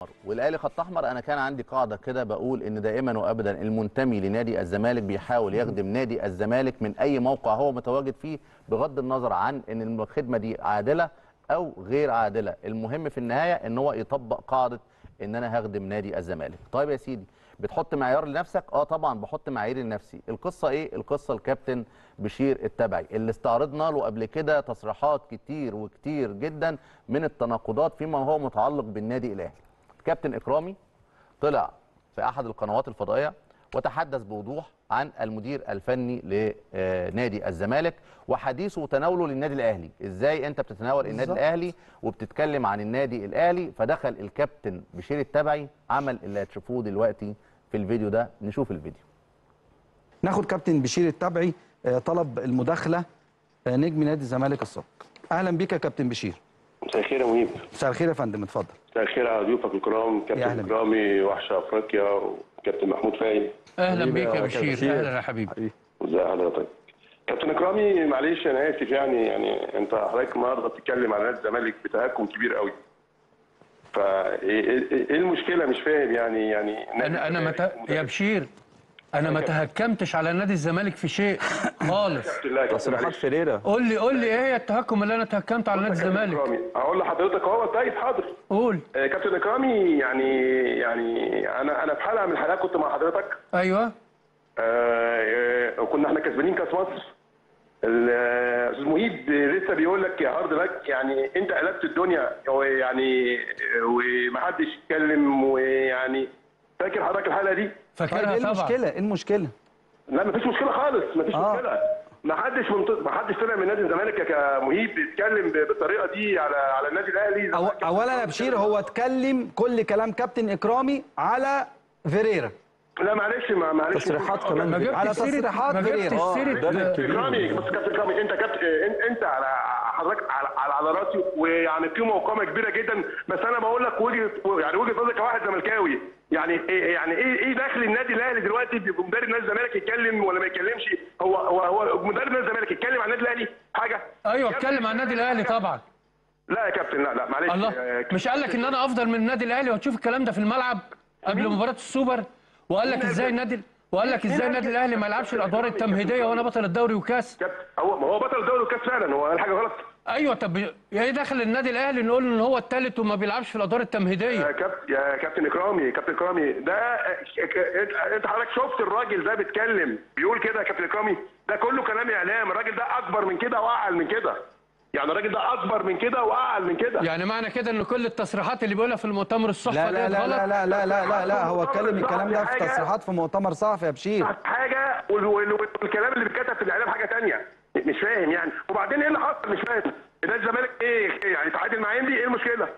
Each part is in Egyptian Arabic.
احمر والاهلي خط احمر انا كان عندي قاعده كده بقول ان دائما وابدا المنتمي لنادي الزمالك بيحاول يخدم نادي الزمالك من اي موقع هو متواجد فيه بغض النظر عن ان الخدمه دي عادله او غير عادله المهم في النهايه ان هو يطبق قاعده ان انا هخدم نادي الزمالك طيب يا سيدي بتحط معيار لنفسك اه طبعا بحط معايير لنفسي القصه ايه القصه الكابتن بشير التبعي اللي استعرضنا له قبل كده تصريحات كتير وكتير جدا من التناقضات فيما هو متعلق بالنادي الاهلي كابتن اكرامي طلع في احد القنوات الفضائيه وتحدث بوضوح عن المدير الفني لنادي الزمالك وحديثه وتناوله للنادي الاهلي ازاي انت بتتناول النادي بالظبط. الاهلي وبتتكلم عن النادي الاهلي فدخل الكابتن بشير التبعي عمل اللي هتشوفوه دلوقتي في الفيديو ده نشوف الفيديو ناخد كابتن بشير التبعي آه، طلب المداخله آه، نجم نادي الزمالك السابق اهلا بيك يا كابتن بشير مساء الخير يا مهيب مساء الخير يا فندم اتفضل مساء الخير على ضيوفك الكرام يا أهلا كابتن بك. اكرامي وحش افريقيا وكابتن محمود فاهم اهلا حبيبي بيك يا يا بشير بشير. اهلا يا حبيبي ازي حضرتك كابتن اكرامي معلش انا اسف يعني يعني انت حضرتك النهارده بتتكلم على نادي الزمالك بتهكم كبير قوي فا ايه إيه- إيه المشكله مش فاهم يعني يعني انا انا مت... يا بشير انا ما تهكمتش على نادي الزمالك في شيء خالص تصريحات فريرة قول لي قول لي ايه هي التهكم اللي انا تهكمت على نادي الزمالك هقول لحضرتك اهو طيب حاضر قول آه، كابتن اكرامي يعني يعني انا انا في حلقه من الحلقات كنت مع حضرتك ايوه آه، آه، كنا احنا كسبانين كاس مصر الاستاذ مهيب لسه بيقول لك يا هارد لك يعني انت قلبت الدنيا ويعني ومحدش يتكلم ويعني فاكر حضرتك الحلقه دي؟ طيب فاكرها ايه طبعا المشكله ايه المشكله لا مفيش مشكله خالص مفيش آه. مشكله ما حدش منط... ما حدش طلع من نادي الزمالك يا مهيب بيتكلم ب- بالطريقه دي على على النادي الاهلي أو اولا يا بشير هو اتكلم كل كلام كابتن اكرامي على فيريرا لا معلش ما معلش تصريحات كمان ما على جبتش سيره تصريحات ما فيريرا. جبتش آه، سيره ده الكبير. اكرامي بص كابتن اكرامي انت كابتن انت, انت على حضرتك على على, على راسي ويعني قيمه وقامه كبيره جدا بس انا بقول لك وجهه يعني وجهه نظري كواحد زملكاوي يعني ايه يعني ايه ايه دخل النادي الاهلي دلوقتي بيبقى مدرب نادي الزمالك يتكلم ولا ما يتكلمش هو هو هو مدرب نادي الزمالك يتكلم عن النادي الاهلي حاجه ايوه اتكلم عن النادي الاهلي طبعا لا يا كابتن لا لا معلش الله آه، مش قال لك ان انا افضل من النادي الاهلي وهتشوف الكلام ده في الملعب قبل مباراه السوبر وقال لك مين ازاي قال النادي وقال لك مين ازاي قال النادي كده؟ الاهلي ما يلعبش الادوار التمهيديه وانا بطل الدوري وكاس كابتن هو ما هو بطل الدوري والكاس فعلا هو قال حاجه غلط ايوه طب ايه دخل النادي الاهلي نقول ان هو الثالث وما بيلعبش في الادوار يا التمهيديه كابتن يا كابتن اكرامي كابتن اكرامي ده انت- انت حضرتك شفت الراجل ده بيتكلم بيقول كده يا كابتن اكرامي ده كله كلام اعلام الراجل ده اكبر من كده واعل من كده يعني الراجل ده اكبر من كده واعل من كده يعني معنى كده ان كل التصريحات اللي بيقولها في المؤتمر الصحفي لا لا ديت لا لا غلط لا لا لا لا, لا هو اتكلم الكلام ده في حاجة- تصريحات في مؤتمر صحفي يا بشير حاجه وال- وال- والكلام اللي بيتكتب في الاعلام حاجه تانية مش فاهم يعني وبعدين ايه اللي حصل مش فاهم ده الزمالك ايه يعني تعادل مع انبي ايه المشكله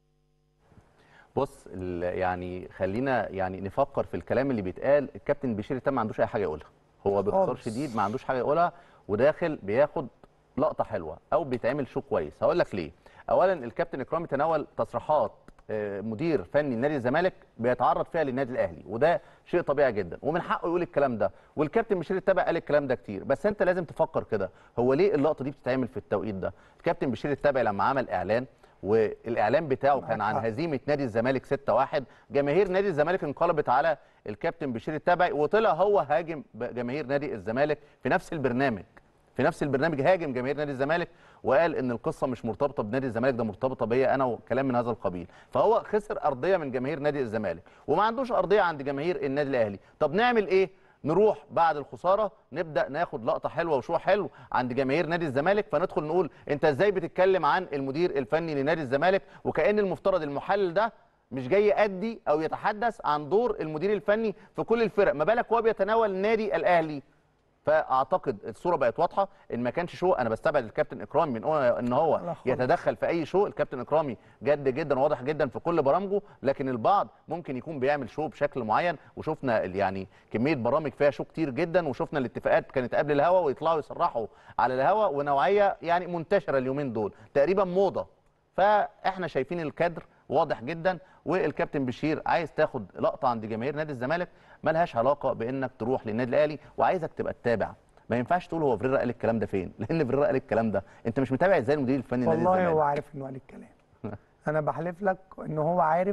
بص ال- يعني خلينا يعني نفكر في الكلام اللي بيتقال الكابتن بشير تم ما عندوش اي حاجه يقولها هو باختصار خالص. شديد ما عندوش حاجه يقولها وداخل بياخد لقطه حلوه او بيتعمل شو كويس هقول لك ليه اولا الكابتن اكرامي تناول تصريحات آه، مدير فني نادي الزمالك بيتعرض فيها للنادي الاهلي وده شيء طبيعي جدا ومن حقه يقول الكلام ده والكابتن بشير التبع قال الكلام ده كتير بس انت لازم تفكر كده هو ليه اللقطه دي بتتعمل في التوقيت ده الكابتن بشير التبع لما عمل اعلان والاعلان بتاعه كان عن هزيمه نادي الزمالك 6-1 جماهير نادي الزمالك انقلبت على الكابتن بشير التبعي وطلع هو هاجم جماهير نادي الزمالك في نفس البرنامج في نفس البرنامج هاجم جماهير نادي الزمالك وقال ان القصه مش مرتبطه بنادي الزمالك ده مرتبطه بيا انا وكلام من هذا القبيل فهو خسر ارضيه من جماهير نادي الزمالك وما عندوش ارضيه عند جماهير النادي الاهلي طب نعمل ايه نروح بعد الخساره نبدا ناخد لقطه حلوه وشو حلو عند جماهير نادي الزمالك فندخل نقول انت ازاي بتتكلم عن المدير الفني لنادي الزمالك وكان المفترض المحلل ده مش جاي يأدي او يتحدث عن دور المدير الفني في كل الفرق ما بالك هو بيتناول النادي الاهلي فاعتقد الصوره بقت واضحه ان ما كانش شو انا بستبعد الكابتن اكرامي من هو- ان هو يتدخل في اي شو الكابتن اكرامي جد جدا واضح جدا في كل برامجه لكن البعض ممكن يكون بيعمل شو بشكل معين وشفنا ال- يعني كميه برامج فيها شو كتير جدا وشفنا الاتفاقات كانت قبل الهوا ويطلعوا يصرحوا على الهوا ونوعيه يعني منتشره اليومين دول تقريبا موضه فاحنا شايفين الكادر واضح جدا والكابتن بشير عايز تاخد لقطه عند جماهير نادي الزمالك ملهاش علاقه بانك تروح للنادي الاهلي وعايزك تبقى تتابع ما ينفعش تقول هو فريرا قال الكلام ده فين لان فريرا قال الكلام ده انت مش متابع ازاي المدير الفني لنادي والله هو الزمالك عارف انه قال الكلام انا بحلف لك ان هو عارف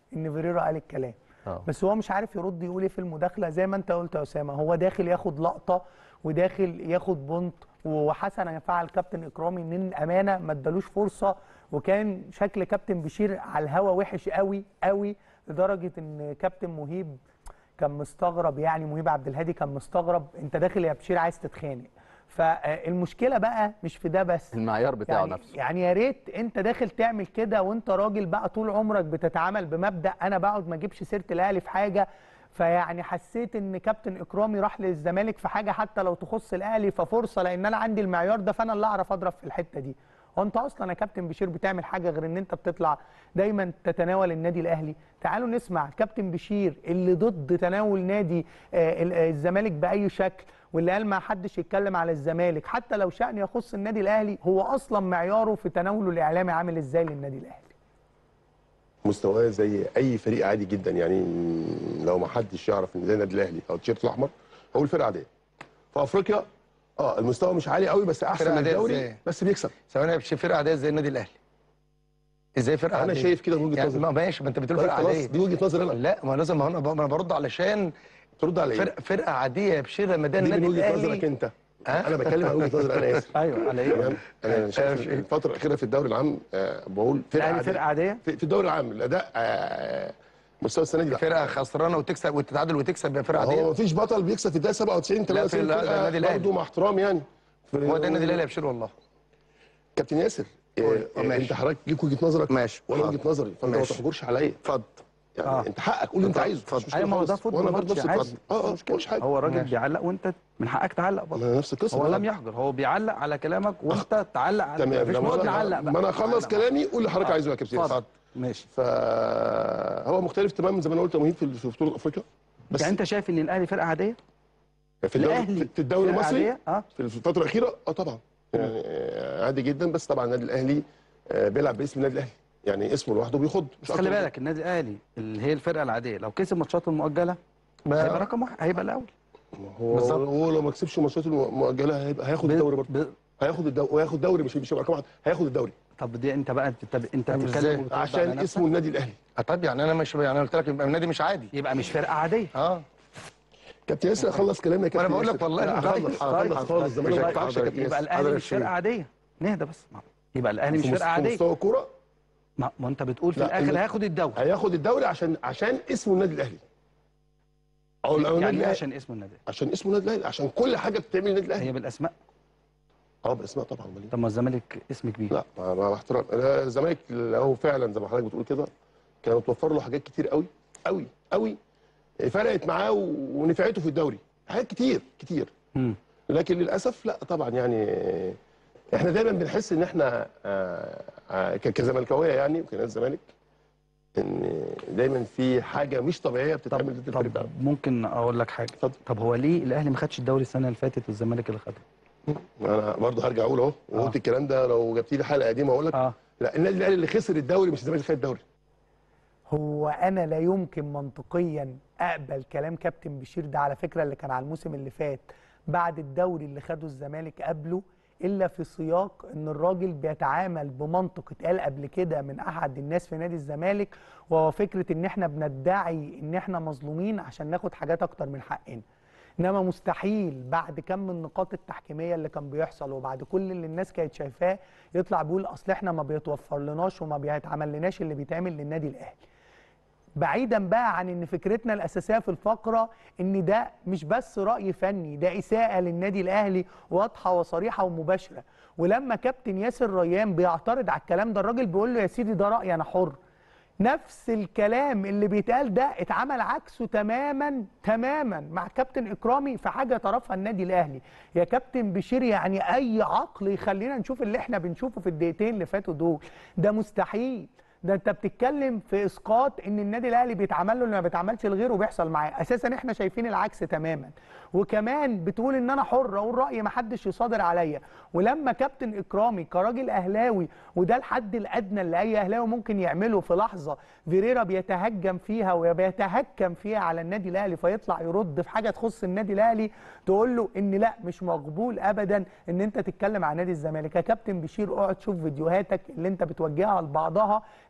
ان فيريرا قال الكلام آه. بس هو مش عارف يرد يقول ايه في المداخله زي ما انت قلت يا اسامه هو داخل ياخد لقطه وداخل ياخد بونت وحسنا فعل كابتن اكرامي ان الامانه ما ادالوش فرصه وكان شكل كابتن بشير على الهوا وحش قوي قوي لدرجه ان كابتن مهيب كان مستغرب يعني مهيب عبد الهادي كان مستغرب انت داخل يا بشير عايز تتخانق فالمشكله بقى مش في ده بس المعيار بتاعه يعني نفسه يعني يا ريت انت داخل تعمل كده وانت راجل بقى طول عمرك بتتعامل بمبدا انا بقعد ما اجيبش سيره الاهلي في حاجه فيعني حسيت ان كابتن اكرامي راح للزمالك في حاجه حتى لو تخص الاهلي ففرصه لان انا عندي المعيار ده فانا اللي اعرف اضرب في الحته دي هو انت اصلا يا كابتن بشير بتعمل حاجه غير ان انت بتطلع دايما تتناول النادي الاهلي تعالوا نسمع كابتن بشير اللي ضد تناول نادي آه، ال- آه، الزمالك باي شكل واللي قال ما حدش يتكلم على الزمالك حتى لو شأن يخص النادي الاهلي هو اصلا معياره في تناوله الاعلامي عامل ازاي للنادي الاهلي مستواه زي اي فريق عادي جدا يعني لو ما حدش يعرف ان ده النادي الاهلي او التيشيرت الاحمر هو الفرقه عاديه في افريقيا اه المستوى مش عالي قوي بس احسن فرقة من عادية الدوري إزاي؟ بس بيكسب ثواني يا باشا فرقه عاديه زي النادي الاهلي ازاي فرقه انا عاديه شايف كده من وجهه يعني نظري ما ماشي ما انت بتقول طيب فرقه خلاص عاديه دي وجهه نظري انا لا ما لازم ما انا ما انا برد علشان ترد على ايه؟ فرقه فرقه عاديه يا بشير لما ده دي من النادي وجهه نظرك الاهلي انت ها؟ انا بتكلم عن وجهه نظري انا اسف ايوه على ايه تمام انا شايف الفتره الاخيره في الدوري العام آه، بقول فرقه الاهلي عاديه فرقه عاديه في في الدوري العام الاداء آه، مستوى السنه دي لا فرقه خسرانه وتكسب وتتعادل وتكسب يا فرقه هو عاديه مفيش بطل بيكسب في الدقيقه 97 لا، في- 93 لا، ده فرقه النادي الأهلي. برضه مع احترام يعني هو ده النادي الاهلي يا بشير والله كابتن ياسر قول. آه، آه، ماشي. انت حضرتك ليك وجهه نظرك ماشي. وانا حاضر. وجهه نظري فانت ما ماشي. تحجرش عليا اتفضل يعني آه. انت حقك قول اللي انت اتفضل. عايزه اتفضل. مش ايوه ما هو مشكلة ده خالص. فوتبول وانا برضه ماتش نفس عادي القصد اه اه مش مشكلة. مش حاجه هو الراجل ماشي. بيعلق وانت من حقك تعلق برضه ما نفس القصه هو أنا- لم يحجر هو بيعلق على كلامك وانت تعلق على تمام مفيش لما مشكلة. انا تعلق بقى ما انا اخلص تعلق بقى. كلامي قول اللي حضرتك عايزه يا كابتن اتفضل ياسر ماشي فهو مختلف تماما زي ما انا قلت يا مهيب في في بطوله افريقيا بس يعني انت شايف ان الاهلي فرقه عاديه في الدوري الاهلي في الدوري فرقة المصري عادية؟ اه في الفتره الاخيره اه طبعا يعني آه، عادي جدا بس طبعا النادي الاهلي آه، بيلعب باسم النادي الاهلي يعني اسمه لوحده بيخض مش بس خلي أكتر. بالك النادي الاهلي اللي هي الفرقه العاديه لو كسب ماتشاته المؤجله هيبقى رقم واحد هيبقى الاول هو بالظبط. هو لو ما كسبش ماتشاته المؤجله هيبقى هياخد الدوري برضه ب... هياخد الدوري وهياخد دوري مش مش هيبقى رقم واحد هياخد الدوري طب دي انت بقى انت انت طب بتتكلم إزاي؟ وبترد على عشان نفسك. اسمه النادي الاهلي آه، طب يعني انا مش يعني انا قلت لك يبقى النادي مش عادي يبقى مش فرقه عاديه اه كابتن ياسر اخلص كلامي يا كابتن وانا بقول لك ياسر. والله لا، أنا اخلص طيب، اخلص طيب، خالص زمان طيب، ما بقطعش يا حاضر. كابتن يبقى ياسر الاهلي حاضر مش يا فرقه عاديه نهدى بس يبقى الاهلي مش في فرقه مس- في عاديه مستوى الكوره ما, ما انت بتقول في لا، الاخر النادي- هياخد الدوري هياخد الدوري عشان عشان اسمه النادي الاهلي او أو النادي يعني ايه الأهلي. عشان اسم النادي عشان اسمه النادي الاهلي عشان كل حاجه بتتعمل النادي هي الاهلي بالاسماء اه باسماء طبعا أمال إيه؟ طب ما الزمالك اسم كبير لا مع مع احترام أنا الزمالك لو فعلا زي ما حضرتك بتقول كده كان متوفر له حاجات كتير قوي قوي قوي فرقت معاه و- ونفعته في الدوري حاجات كتير كتير مم. لكن للاسف لا طبعا يعني احنا دايما بنحس ان احنا آه، آه، ك- كزملكاويه يعني وكنادي الزمالك ان دايما في حاجه مش طبيعيه بتتعمل ضد الفريق طب بتاعنا ممكن اقول لك حاجه اتفضل. طب هو ليه الاهلي ما خدش الدوري السنه اللي فاتت والزمالك اللي خده انا برضه هرجع اقول اهو وقلت الكلام ده لو جبت لي حلقه قديمه اقول لك اه لا النادي الاهلي اللي خسر الدوري مش الزمالك اللي خد الدوري هو انا لا يمكن منطقيا اقبل كلام كابتن بشير ده على فكره اللي كان على الموسم اللي فات بعد الدوري اللي خده الزمالك قبله الا في سياق ان الراجل بيتعامل بمنطق اتقال قبل كده من احد الناس في نادي الزمالك وهو فكره ان احنا بندعي ان احنا مظلومين عشان ناخد حاجات اكتر من حقنا انما مستحيل بعد كم النقاط التحكيميه اللي كان بيحصل وبعد كل اللي الناس كانت شايفاه يطلع بيقول اصل احنا ما بيتوفر لناش وما بيتعمل لناش اللي بيتعمل للنادي الاهلي بعيدا بقى عن ان فكرتنا الاساسيه في الفقره ان ده مش بس راي فني ده اساءه للنادي الاهلي واضحه وصريحه ومباشره ولما كابتن ياسر ريان بيعترض على الكلام ده الراجل بيقول له يا سيدي ده رايي انا حر نفس الكلام اللي بيتقال ده اتعمل عكسه تماما تماما مع كابتن اكرامي في حاجه طرفها النادي الاهلي يا كابتن بشير يعني اي عقل يخلينا نشوف اللي احنا بنشوفه في الدقيقتين اللي فاتوا دول ده مستحيل ده انت بتتكلم في اسقاط ان النادي الاهلي بيتعمل له اللي ما بيتعملش لغيره وبيحصل معاه اساسا احنا شايفين العكس تماما وكمان بتقول ان انا حر اقول رايي ما حدش يصادر عليا ولما كابتن اكرامي كراجل اهلاوي وده الحد الادنى اللي اي اهلاوي ممكن يعمله في لحظه فيريرا بيتهجم فيها وبيتهكم فيها على النادي الاهلي فيطلع يرد في حاجه تخص النادي الاهلي تقول له ان لا مش مقبول ابدا ان انت تتكلم عن نادي الزمالك يا كابتن بشير اقعد شوف فيديوهاتك اللي انت بتوجهها لبعضها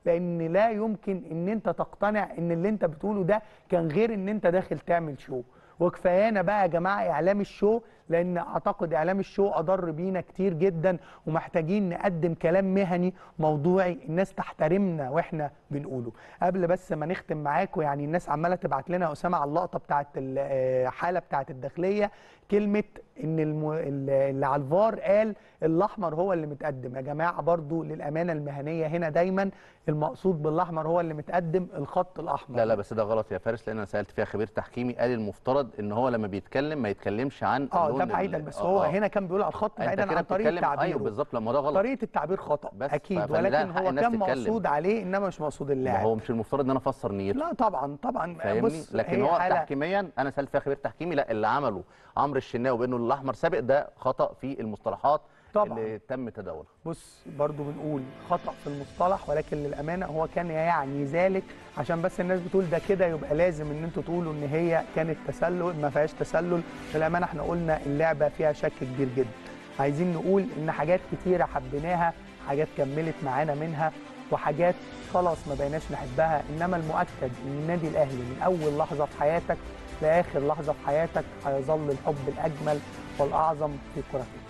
لان لا يمكن ان انت تقتنع ان اللي انت بتقوله ده كان غير ان انت داخل تعمل شو وكفايانا بقى يا جماعه اعلام الشو لان اعتقد اعلام الشو اضر بينا كتير جدا ومحتاجين نقدم كلام مهني موضوعي الناس تحترمنا واحنا بنقوله قبل بس ما نختم معاكم يعني الناس عماله تبعت لنا يا اسامه على اللقطه بتاعت الحاله بتاعت الداخليه كلمه ان الم... اللي على الفار قال الاحمر هو اللي متقدم يا جماعه برضو للامانه المهنيه هنا دايما المقصود بالاحمر هو اللي متقدم الخط الاحمر لا لا بس ده غلط يا فارس لان انا سالت فيها خبير تحكيمي قال المفترض ان هو لما بيتكلم ما يتكلمش عن اه اللون ده ال- بعيدا بس آه، هو آه. هنا كان بيقول على الخط انت بعيدا كده عن طريقه بتتكلم تعبيره ايوه بالظبط لما ده غلط طريقه التعبير خطا بس اكيد ف- فده ولكن حق هو الناس كان تتكلم. مقصود عليه انما مش مقصود ما اللاعب هو مش المفترض ان انا افسر نيته لا طبعا طبعا فاهمني بص لكن هي هو حالة- تحكيميا انا سالت فيها خبير تحكيمي لا اللي عمله عمرو الشناوي بانه الاحمر سابق ده خطا في المصطلحات طبعاً. اللي تم تداولها بص برضو بنقول خطأ في المصطلح ولكن للأمانة هو كان يعني ذلك عشان بس الناس بتقول ده كده يبقى لازم ان انتوا تقولوا ان هي كانت تسلل ما فيهاش تسلل للأمانة احنا قلنا اللعبة فيها شك كبير جدا عايزين نقول ان حاجات كتيرة حبيناها حاجات كملت معانا منها وحاجات خلاص ما بقيناش نحبها انما المؤكد ان النادي الاهلي من اول لحظة في حياتك لاخر لحظة في حياتك هيظل الحب الاجمل والاعظم في كرة القدم